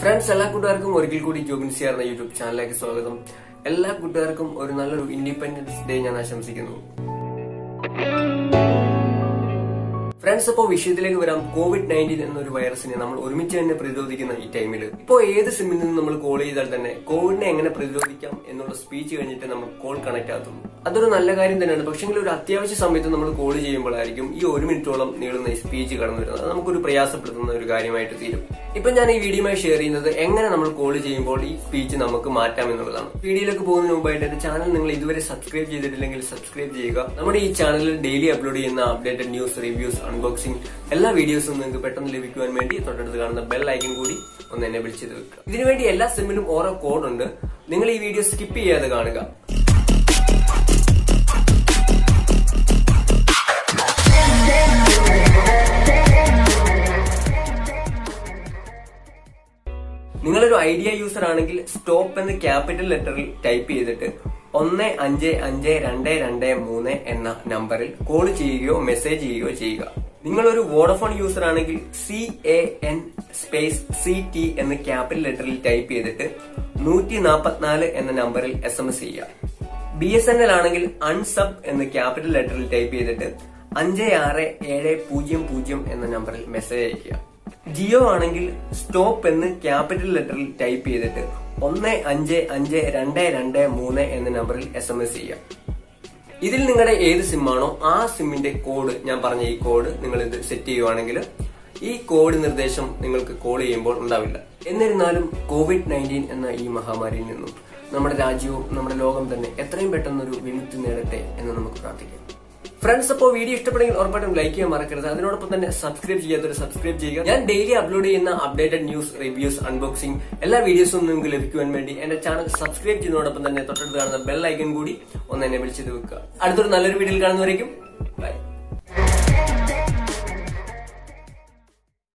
friends എല്ലാ കൂട്ടുകാർക്കും ഒരിക്കൽ കൂടി ജോബിൻ സിയാർ എന്ന യൂട്യൂബ് ചാനലിലേക്ക് സ്വാഗതം എല്ലാ കൂട്ടുകാർക്കും ഒരു നല്ലൊരു ഇൻഡിപെൻഡൻസ് ഡേ ഞാൻ ആശംസിക്കുന്നു ഫ്രണ്ട്സ് അപ്പോൾ വിഷയത്തിലേക്ക് വരാം കോവിഡ് നയൻറ്റീൻ എന്നൊരു വൈറസിനെ നമ്മൾ ഒരുമിച്ച് തന്നെ പ്രതിരോധിക്കുന്ന ഈ ടൈമിൽ ഇപ്പോൾ ഏത് സിമ്മിൽ നിന്ന് നമ്മൾ കോൾ ചെയ്താൽ തന്നെ കോവിഡിനെ എങ്ങനെ പ്രതിരോധിക്കാം എന്നുള്ള സ്പീച്ച് കഴിഞ്ഞിട്ട് നമ്മൾ കോൾ കണക്ട് ആകുന്നു അതൊരു നല്ല കാര്യം തന്നെയാണ് പക്ഷെങ്കിൽ ഒരു അത്യാവശ്യ സമയത്ത് നമ്മൾ കോൾ ചെയ്യുമ്പോഴായിരിക്കും ഈ ഒരു മിനിറ്റോളം നീളുന്ന ഈ സ്പീച്ച് കടന്നു വരുന്നത് അത് നമുക്കൊരു പ്രയാസപ്പെടുത്തുന്ന ഒരു കാര്യമായിട്ട് തീരും ഇപ്പൊ ഞാൻ ഈ വീഡിയോയുമായി ഷെയർ ചെയ്യുന്നത് എങ്ങനെ നമ്മൾ കോൾ ചെയ്യുമ്പോൾ ഈ സ്പീച്ച് നമുക്ക് മാറ്റാം എന്നുള്ളതാണ് വീഡിയോയിലേക്ക് പോകുന്നതിന് മുമ്പായിട്ട് എന്റെ ചാനൽ നിങ്ങൾ ഇതുവരെ സബ്സ്ക്രൈബ് ചെയ്തിട്ടില്ലെങ്കിൽ സബ്സ്ക്രൈബ് ചെയ്യുക നമ്മുടെ ഈ ചാനലിൽ ഡെയിലി അപ്ലോഡ് ചെയ്യുന്ന അപ്ഡേറ്റഡ് ന്യൂസ് റിവ്യൂസ് അൺബോക്സിംഗ് എല്ലാ വീഡിയോസും നിങ്ങൾക്ക് പെട്ടെന്ന് ലഭിക്കുവാൻ വേണ്ടി തൊട്ടടുത്ത് കാണുന്ന ബെൽ ഐക്കൺ കൂടി ഒന്ന് എന്നെ വിളിച്ചത് വെക്കുക ഇതിനുവേണ്ടി എല്ലാ സിമ്മിലും ഓരോ കോഡ് ഉണ്ട് നിങ്ങൾ ഈ വീഡിയോ സ്കിപ്പ് ചെയ്യാതെ കാണുക നിങ്ങളൊരു ഐഡിയ യൂസർ ആണെങ്കിൽ സ്റ്റോപ്പ് എന്ന് ക്യാപിറ്റൽ ലെറ്ററിൽ ടൈപ്പ് ചെയ്തിട്ട് ഒന്ന് അഞ്ച് അഞ്ച് രണ്ട് രണ്ട് മൂന്ന് എന്ന നമ്പറിൽ കോൾ ചെയ്യുകയോ മെസ്സേജ് ചെയ്യുകയോ ചെയ്യുക നിങ്ങളൊരു വോഡഫോൺ യൂസർ ആണെങ്കിൽ C A N space C T എന്ന് ക്യാപിറ്റൽ ലെറ്ററിൽ ടൈപ്പ് ചെയ്തിട്ട് നൂറ്റി നാൽപ്പത്തിനാല് എന്ന നമ്പറിൽ എസ് എം എസ് ചെയ്യുക ബി എസ് എൻ എൽ ആണെങ്കിൽ അൺസബ് എന്ന് ക്യാപിറ്റൽ ലെറ്ററിൽ ടൈപ്പ് ചെയ്തിട്ട് അഞ്ച് ആറ് ഏഴ് പൂജ്യം പൂജ്യം എന്ന നമ്പറിൽ മെസ്സേജ് അയക്കുക ജിയോ ആണെങ്കിൽ സ്റ്റോപ്പ് എന്ന് ക്യാപിറ്റൽ ലെറ്ററിൽ ടൈപ്പ് ചെയ്തിട്ട് ഒന്ന് അഞ്ച് അഞ്ച് രണ്ട് രണ്ട് മൂന്ന് എന്ന നമ്പറിൽ എസ് എം എസ് ചെയ്യാം ഇതിൽ നിങ്ങളുടെ ഏത് സിമ്മാണോ ആ സിമ്മിന്റെ കോഡ് ഞാൻ പറഞ്ഞ ഈ കോഡ് നിങ്ങൾ ഇത് സെറ്റ് ചെയ്യുവാണെങ്കിൽ ഈ കോഡ് നിർദ്ദേശം നിങ്ങൾക്ക് കോൾ ചെയ്യുമ്പോൾ ഉണ്ടാവില്ല എന്നിരുന്നാലും കോവിഡ് നയൻറ്റീൻ എന്ന ഈ മഹാമാരിയിൽ നിന്നും നമ്മുടെ രാജ്യവും നമ്മുടെ ലോകം തന്നെ എത്രയും പെട്ടെന്നൊരു വിമുക്തി നേടട്ടെ എന്ന് നമുക്ക് പ്രാർത്ഥിക്കാം ഫ്രണ്ട്സ് അപ്പോൾ വീഡിയോ ഇഷ്ടപ്പെടുമെങ്കിൽ ഉറപ്പായിട്ടും ലൈക്ക് ചെയ്യാൻ മറക്കരുത് അതിനോടൊപ്പം തന്നെ സബ്സ്ക്രൈബ് ചെയ്യാത്തവർ സബ്സ്ക്രൈബ് ചെയ്യുക ഞാൻ ഡെയിലി അപ്ലോഡ് ചെയ്യുന്ന അപ്ഡേറ്റഡ് ന്യൂസ് റിവ്യൂസ് അൺബോക്സിംഗ് എല്ലാ വീഡിയോസും നിങ്ങൾക്ക് ലഭിക്കുവാൻ വേണ്ടി എന്റെ ചാനൽ സബ്സ്ക്രൈബ് ചെയ്യുന്നതോടൊപ്പം തന്നെ തൊട്ടടുത്ത് കാണുന്ന ബെൽ ഐക്കൺ കൂടി ഒന്ന് എന്നെ വിളിച്ചത് വെക്കുക അടുത്തൊരു നല്ലൊരു വീഡിയോയിൽ കാണുന്നവരേക്കും ബൈ